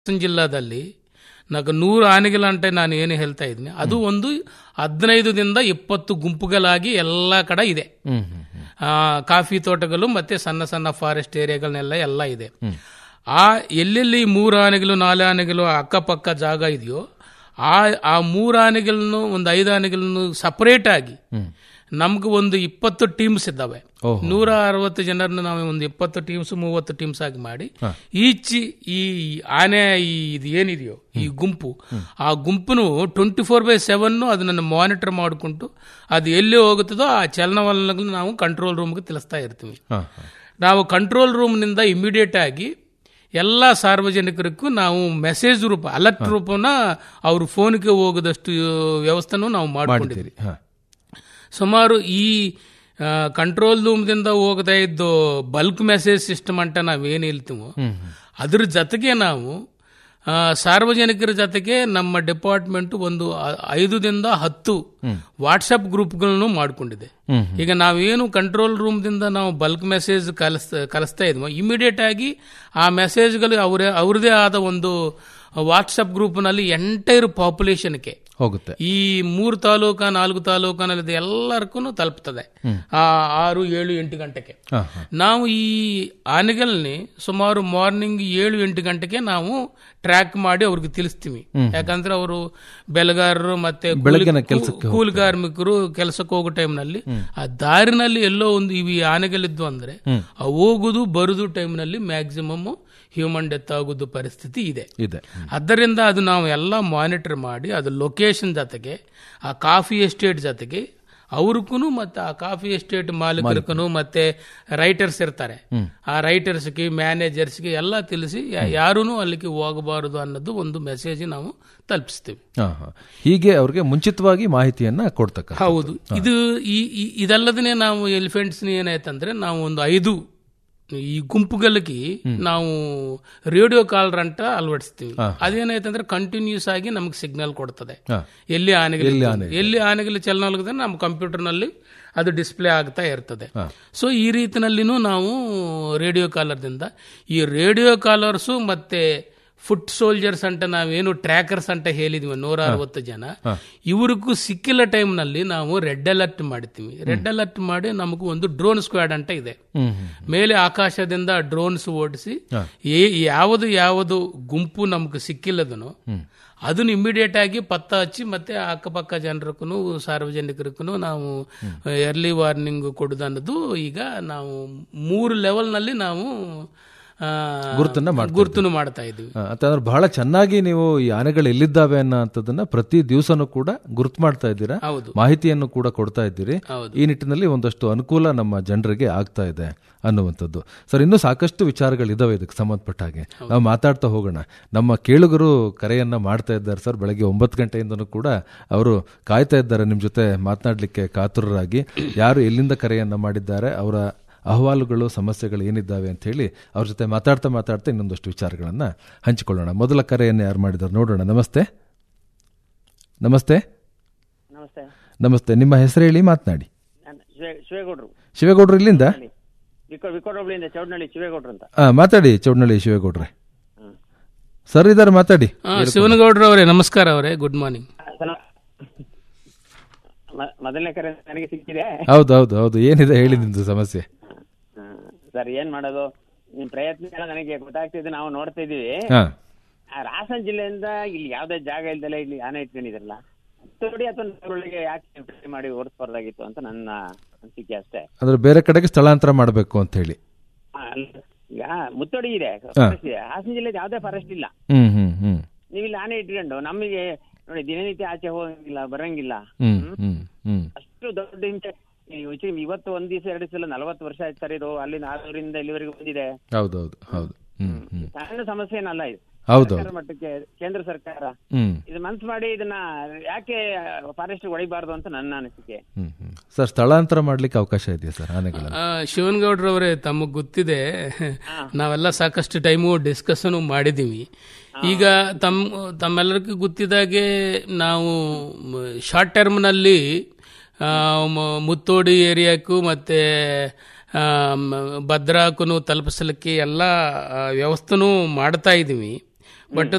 ಹಾಸನ ಜಿಲ್ಲಾದಲ್ಲಿ నాకు ನೂರು ಆನೆಗಳಂటే ನಾನು ಏನು ಹೇಳ್ತಾ ಇದ್ದೀನಿ ಅದು ಒಂದು ಹದಿನೈದರಿಂದ ಇಪ್ಪತ್ತು ಗುಂಪುಗಳಾಗಿ ಎಲ್ಲ ಕಡೆ ಇದೆ ಹ್ಮ್ ಹ್ಮ್ ಹ್ಮ್. ಆ, ಕಾಫಿ ತೋಟಗಳು ಮತ್ತೆ ಸಣ್ಣ ಸಣ್ಣ ಫಾರೆಸ್ಟ್ ಏರಿಯಾಗಳನ್ನೆಲ್ಲ ಎಲ್ಲ ಇದೆ ಆ ಎಲ್ಲೆಲ್ಲಿ ಮೂರು ಆನೆಗಳು ನಾಲ್ಕು ಆನೆಗಳು ಅಕ್ಕಪಕ್ಕ ಜಾಗ ಇದೆಯೋ ಆ ಆ ಮೂರು ಆನೆಗಳನ್ನು ಒಂದು ಐದು ಆನೆಗಳನ್ನು ಸಪರೇಟ್ ಆಗಿ ನಮ್ಗೆ ಒಂದು ಇಪ್ಪತ್ತು ಟೀಮ್ಸ್ ಇದ್ದಾವೆ ಓಹೋ. ನೂರ ಅರವತ್ತು ಜನರನ್ನು ನಾವು ಒಂದು ಇಪ್ಪತ್ತು ಟೀಮ್ಸ್ ಮೂವತ್ತು ಟೀಮ್ಸ್ ಆಗಿ ಮಾಡಿ ಈಚ್ ಈ ಆನೆ ಈ ಇದು ಏನಿದೆಯೋ ಈ ಗುಂಪು ಆ ಗುಂಪುನು ಟ್ವೆಂಟಿ ಫೋರ್ ಬೈ ಸೆವೆನ್ ಅದನ್ನು ಮಾನಿಟರ್ ಮಾಡಿಕೊಂಡು ಅದು ಎಲ್ಲಿ ಹೋಗುತ್ತದೋ ಆ ಚಲನವಲನಗಳನ್ನು ನಾವು ಕಂಟ್ರೋಲ್ ರೂಮ್ಗೆ ತಿಳಿಸ್ತಾ ಇರ್ತೀವಿ ಹಾ, ಹಾ. ನಾವು ಕಂಟ್ರೋಲ್ ರೂಮ್ನಿಂದ ಇಮಿಡಿಯೇಟ್ ಆಗಿ ಎಲ್ಲ ಸಾರ್ವಜನಿಕರಿಗೂ ನಾವು ಮೆಸೇಜ್ ರೂಪ ಅಲರ್ಟ್ ರೂಪನ ಅವ್ರ ಫೋನ್ಗೆ ಹೋಗದಷ್ಟು ವ್ಯವಸ್ಥೆನೂ ನಾವು ಮಾಡ್ಕೊಂಡಿದ್ದೀವಿ ಮಾಡಿದ್ದೀರಿ ಹಾ ಸುಮಾರು ಈ ಕಂಟ್ರೋಲ್ ರೂಮ್ದಿಂದ ಹೋಗ್ತಾ ಇದ್ದು ಬಲ್ಕ್ ಮೆಸೇಜ್ ಸಿಸ್ಟಮ್ ಅಂತ ನಾವೇನು ಹೇಳ್ತೀವೋ ಅದ್ರ ಜೊತೆಗೆ ನಾವು ಆ, ಸಾರ್ವಜನಿಕರ ಜೊತೆಗೆ ನಮ್ಮ ಡಿಪಾರ್ಟ್ಮೆಂಟ್ ಒಂದು ಆ- ಐದರಿಂದ ಹತ್ತು ವಾಟ್ಸಪ್ ಗ್ರೂಪ್ಗಳನ್ನು ಮಾಡಿಕೊಂಡಿದೆ ಹ್ಮ್. ಈಗ ನಾವೇನು ಕಂಟ್ರೋಲ್ ರೂಮ್ದಿಂದ ನಾವು ಬಲ್ಕ್ ಮೆಸೇಜ್ ಕಲಿಸ್ ಕಲಿಸ್ತಾ ಇದ್ವೋ ಇಮಿಡಿಯೇಟ್ ಆಗಿ ಆ ಮೆಸೇಜ್ಗಳು ಅವರೇ ಅವ್ರದೇ ಆದ ಒಂದು ವಾಟ್ಸಪ್ ಗ್ರೂಪ್ನಲ್ಲಿ ಎಂಟೈರ್ ಪಾಪ್ಯುಲೇಷನ್ಗೆ ಹೋಗುತ್ತೆ ಈ ಮೂರು ತಾಲೂಕ ನಾಲ್ಕು ತಾಲೂಕನಲ್ಲಿ ಎಲ್ಲರಿಗೂ ತಲುಪ್ತದೆ ಆ ಆರು ಏಳು ಎಂಟು ಗಂಟೆಗೆ ಹಾ ಹಾ ನಾವು ಈ ಆನೆಗಳನ್ನೇ ಸುಮಾರು ಮಾರ್ನಿಂಗ್ ಏಳು ಎಂಟು ಗಂಟೆಗೆ ನಾವು ಟ್ರ್ಯಾಕ್ ಮಾಡಿ ಅವ್ರಿಗೆ ತಿಳಿಸ್ತೀವಿ ಯಾಕಂದ್ರೆ ಅವರು ಬೆಳಗಾರರು ಮತ್ತೆ ಕೂಲಿ- ಬೆಳಗ್ಗಿನ ಕೆಲ್ಸಕ್ಕೆ ಕೂಲಿ ಕಾರ್ಮಿಕರು ಕೆಲಸಕ್ಕೆ ಹೋಗೋ ಟೈಮ್ನಲ್ಲಿ ಆ ದಾರಿನಲ್ಲಿ ಎಲ್ಲೋ ಒಂದು ಇವು ಆನೆಗಳಿದ್ವು ಅಂದ್ರೆ ಆ ಹೋಗುದು ಬರುದು ಟೈಮ್ನಲ್ಲಿ ಮ್ಯಾಕ್ಸಿಮಮ್ ಹ್ಯೂಮನ್ ಡೆತ್ ಆಗೋದು ಪರಿಸ್ಥಿತಿ ಇದೆ ಇದೆ ಆದ್ದರಿಂದ ಅದು ನಾವು ಎಲ್ಲ ಮಾನಿಟರ್ ಮಾಡಿ ಅದು ಲೊಕೇಶನ್ ಜೊತೆಗೆ ಆ ಕಾಫಿ ಎಸ್ಟೇಟ್ ಜೊತೆಗೆ ಅವ್ರಿಗೂ ಮತ್ತೆ ಆ ಕಾಫಿ ಎಸ್ಟೇಟ್ ಮಾಲೀಕರಿಗೂ ಮತ್ತೆ ರೈಟರ್ಸ್ ಇರ್ತಾರೆ ಆ ರೈಟರ್ಸ್ಗೆ ಮ್ಯಾನೇಜರ್ಸ್ಗೆ ಎಲ್ಲ ತಿಳಿಸಿ ಯಾರೂ ಅಲ್ಲಿಗೆ ಹೋಗಬಾರದು ಅನ್ನೋದು ಒಂದು ಮೆಸೇಜ್ ನಾವು ತಲುಪಿಸ್ತೀವಿ ಹಾ ಹಾ ಹೀಗೆ ಅವ್ರಿಗೆ ಮುಂಚಿತವಾಗಿ ಮಾಹಿತಿಯನ್ನ ಕೊಡ್ತಕ್ಕ ಹೌದು ಇದು ಈ ಈ- ಇದಲ್ಲದೇ ನಾವು ಎಲಿಫೆಂಟ್ಸ್ ಏನಾಯ್ತಂದ್ರೆ ನಾವು ಒಂದು ಐದು ಈ ಗುಂಪುಗಳಿಗೆ ನಾವು ರೇಡಿಯೋ ಕಾಲರ್ ಅಂತ ಅಳವಡಿಸ್ತೀವಿ ಅದೇನಾಯ್ತಂದ್ರೆ ಕಂಟಿನ್ಯೂಸ್ ಆಗಿ ನಮ್ಗೆ ಸಿಗ್ನಲ್ ಕೊಡ್ತದೆ ಹಾ. ಎಲ್ಲಿ ಆನೆಗಳು ಎಲ್ಲಿ ಆನೆಗಳು ಚಲನ ಆಗುತ್ತೆ ನಮ್ಮ ಕಂಪ್ಯೂಟರ್ನಲ್ಲಿ ಅದು ಡಿಸ್ಪ್ಲೇ ಆಗ್ತಾ ಇರ್ತದೆ ಸೊ ಈ ರೀತಿನಲ್ಲಿನೂ ನಾವು ರೇಡಿಯೋ ಕಾಲರ್ದಿಂದ ಈ ರೇಡಿಯೋ ಕಾಲರ್ಸು ಮತ್ತೆ ಫುಟ್ ಸೋಲ್ಜರ್ಸ್ ಅಂತ ನಾವೇನು ಟ್ರ್ಯಾಕರ್ಸ್ ಅಂತ ಹೇಳಿದ್ವಿ ನೂರ ಅರವತ್ತು ಜನ ಇವ್ರಿಗೂ ಸಿಕ್ಕಿಲ್ಲ ಟೈಮ್ನಲ್ಲಿ ನಾವು ರೆಡ್ ಅಲರ್ಟ್ ಮಾಡ್ತೀವಿ ರೆಡ್ ಅಲರ್ಟ್ ಮಾಡಿ ನಮಗೂ ಒಂದು ಡ್ರೋನ್ ಸ್ಕ್ವಾಡ್ ಅಂತ ಇದೆ ಹ್ಮ್ ಹ್ಮ್. ಮೇಲೆ ಆಕಾಶದಿಂದ ಡ್ರೋನ್ಸ್ ಓಡಿಸಿ ಏ- ಯಾವುದು ಯಾವುದು ಗುಂಪು ನಮ್ಗೆ ಸಿಕ್ಕಿಲ್ಲದನೋ ಅದನ್ನ ಇಮಿಡಿಯೇಟ್ ಆಗಿ ಪತ್ತ ಹಚ್ಚಿ ಮತ್ತೆ ಅಕ್ಕಪಕ್ಕ ಜನರಿಗೂ ಸಾರ್ವಜನಿಕರಿಗೂ ನಾವು ಎರ್ಲಿ ವಾರ್ನಿಂಗ್ ಕೊಡುದು ಅನ್ನೋದು ಈಗ ನಾವು ಮೂರು ಲೆವೆಲ್ನಲ್ಲಿ ನಾವು ಆ, ಗುರುತನ್ನ ಮಾಡ್ತಾ ಗುರುತನ್ನು ಮಾಡ್ತಾ ಇದ್ವಿ ಆ, ಅಂತಂದ್ರೆ ಬಹಳ ಚೆನ್ನಾಗಿ ನೀವು ಈ ಆನೆಗಳು ಎಲ್ಲಿದ್ದಾವೆ ಅನ್ನೋಂಥದ್ದನ್ನ ಪ್ರತಿ ದಿವಸನೂ ಕೂಡ ಗುರುತು ಮಾಡ್ತಾ ಇದ್ದೀರಾ ಹೌದು ಮಾಹಿತಿಯನ್ನು ಕೂಡ ಕೊಡ್ತಾ ಇದ್ದೀರಿ ಹೌದು. ಈ ನಿಟ್ಟಿನಲ್ಲಿ ಒಂದಷ್ಟು ಅನುಕೂಲ ನಮ್ಮ ಜನರಿಗೆ ಆಗ್ತಾ ಇದೆ ಅನ್ನುವಂಥದ್ದು ಸರ್ ಇನ್ನೂ ಸಾಕಷ್ಟು ವಿಚಾರಗಳಿದಾವೆ ಇದಕ್ಕೆ ಸಂಬಂಧಪಟ್ಟ ಹಾಗೆ ನಾವು ಮಾತಾಡ್ತಾ ಹೋಗೋಣ ನಮ್ಮ ಕೇಳುಗರು ಕರೆಯನ್ನ ಮಾಡ್ತಾ ಇದ್ದಾರೆ ಸರ್ ಬೆಳಗ್ಗೆ ಒಂಬತ್ತು ಗಂಟೆಯಿಂದನೂ ಕೂಡ ಅವರು ಕಾಯ್ತಾ ಇದ್ದಾರೆ ನಿಮ್ಮ ಜೊತೆ ಮಾತನಾಡಲಿಕ್ಕೆ ಕಾತುರರಾಗಿ ಯಾರು ಎಲ್ಲಿಂದ ಕರೆಯನ್ನ ಮಾಡಿದ್ದಾರೆ ಅವರ ಅಹವಾಲುಗಳು ಸಮಸ್ಯೆಗಳು ಏನಿದ್ದಾವೆ ಅಂತ ಹೇಳಿ ಅವ್ರ ಜೊತೆ ಮಾತಾಡ್ತಾ ಮಾತಾಡ್ತಾ ಇನ್ನೊಂದಷ್ಟು ವಿಚಾರಗಳನ್ನ ಹಂಚಿಕೊಳ್ಳೋಣ ಮೊದಲ ಕರೆಯನ್ನು ಯಾರು ಮಾಡಿದ್ದಾರೆ ನೋಡೋಣ ನಮಸ್ತೆ ನಮಸ್ತೆ ನಮಸ್ತೆ ನಮಸ್ತೆ ನಿಮ್ಮ ಹೆಸರು ಹೇಳಿ ಮಾತನಾಡಿ ನಾನು ಶಿವೇ ಶಿವೇಗೌಡರು ಶಿವೇಗೌಡರು ಇಲ್ಲಿಂದ ವಿಕೋ ವಿಕೋಡೊಬ್ಳಿಂದ ಚೌಡ್ನಳ್ಳಿ ಶಿವೇಗೌಡರು ಅಂತ ಆ, ಮಾತಾಡಿ ಚೌಡ್ನಳ್ಳಿ ಶಿವೇಗೌಡ್ರೆ ಹ್ಮ್. ಸರ್ ಇದಾರೆ ಮಾತಾಡಿ ಆ, ಶಿವನಗೌಡ್ರ ಅವರೇ ನಮಸ್ಕಾರ ಅವರೇ ಗುಡ್ ಮಾರ್ನಿಂಗ್ ಸಲ- ಮ- ಮೊದಲನೇ ಕರೆ ನನಗೆ ಸಿಕ್ಕಿದೆ ಹೌದು ಹೌದು ಹೌದು ಏನಿದೆ ಹೇಳಿ ನಿಮ್ದು ಸಮಸ್ಯೆ ಹ್ಮ್. ಸರ್ ಏನ್ ಮಾಡೋದು ನಿಮ್ ಪ್ರಯತ್ನ ಎಲ್ಲ ನನಗೆ ಗೊತ್ತಾಗ್ತಿದೆ ನಾವು ನೋಡ್ತಾ ಇದೀವಿ ಹಾ ಆ ಹಾಸನ ಜಿಲ್ಲೆಯಿಂದ ಇಲ್ಲಿ ಯಾವ್ದೇ ಜಾಗ ಇಲ್ದಲ್ಲ ಇಲ್ಲಿ ಆನೆ ಇಟ್ಕೊಂಡಿದ್ರಲ್ಲ ನೋಡಿ ಅಥವಾ ನಗರೊಳಗೆ ಯಾಕೆ ಟ್ರೈ ಮಾಡಿ ಓಡಿಸ್ಬಾರ್ದಾಗಿತ್ತು ಅಂತ ನನ್ನ ಅನಿಸಿಕೆ ಅಷ್ಟೇ ಅಂದ್ರೆ ಬೇರೆ ಕಡೆಗೆ ಸ್ಥಳಾಂತರ ಮಾಡಬೇಕು ಅಂತ ಹೇಳಿ ಆ, ಅಲ್ಲ. ಈಗ ಮುತ್ತೋಡಿ ಇದೆ ಫಾರೆಸ್ಟ್ ಇದೆ ಹಾಸನ ಜಿಲ್ಲೆದು ಯಾವ್ದೇ ಫಾರೆಸ್ಟ್ ಇಲ್ಲ ಹ್ಮ್ ಹ್ಮ್ ಹ್ಮ್ ನೀವು ಇಲ್ಲಿ ಆನೆ ಇಟ್ಕೊಂಡು ನಮಗೆ ನೋಡಿ ದಿನನಿತ್ಯ ಆಚೆ ಹೋಗಂಗಿಲ್ಲ ಬರಂಗಿಲ್ಲ ಹ್ಮ್ ಹ್ಮ್ ಹ್ಮ್ ಅಷ್ಟು ದೊಡ್ಡ ಹಿಂಸೆ ಈ ಉಚಿ- ಇವತ್ತು ಒಂದ್ ದಿವಸ ಎರಡು ದಿವಸ ನಲವತ್ತು ವರ್ಷ ಆಯ್ತು ಸರ್ ಇದು ಅಲ್ಲಿಂದ ಆರೂರಿಂದ ಇಲ್ಲಿವರೆಗೂ ಬಂದಿದೆ ಹೌದು ಹೌದು ಹೌದು ಹ್ಮ್ ಹ್ಮ್ ಸಣ್ಣ ಸಮಸ್ಯೆ ಏನಲ್ಲ ಇದು ಹೌದು ಸರ್ಕಾರ ಹೌದು ಮಟ್ಟಕ್ಕೆ ಕೇಂದ್ರ ಸರ್ಕಾರ ಹ್ಮ್ ಇದು ಮನ್ಸು ಮಾಡಿ ಇದನ್ನ ಯಾಕೆ ಫಾರೆಸ್ಟ್ ಹೊಡಿಬಾರ್ದು ಅಂತ ನನ್ನ ಅನಿಸಿಕೆ ಹ್ಮ್ ಹ್ಮ್ ಸರ್ ಸ್ಥಳಾಂತರ ಮಾಡ್ಲಿಕ್ಕೆ ಅವಕಾಶ ಇದೆಯಾ ಸರ್ ಆನೆಗಳನ್ನ ಆ, ಶಿವನಗೌಡ್ರವರೇ ತಮಗೆ ಗೊತ್ತಿದೆ ನಾವೆಲ್ಲ ಸಾಕಷ್ಟು ಟೈಮು ಡಿಸ್ಕಷನ್ ಮಾಡಿದ್ದೀವಿ ಈಗ ತಮ್ಮ ತಮ್ಮೆಲ್ಲರಿಗೂ ಗೊತ್ತಿದ್ದಾಗೆ ನಾವು ಶಾರ್ಟ್ ಟರ್ಮ್ನಲ್ಲಿ ಮುತ್ತೋಡಿ ಏರಿಯಾಕ್ಕೂ ಮತ್ತು ಭದ್ರಾಕ್ಕೂ ತಲುಪಿಸಲಿಕ್ಕೆ ಎಲ್ಲ ವ್ಯವಸ್ಥೆನೂ ಮಾಡ್ತಾ ಇದ್ದೀವಿ ಬಟ್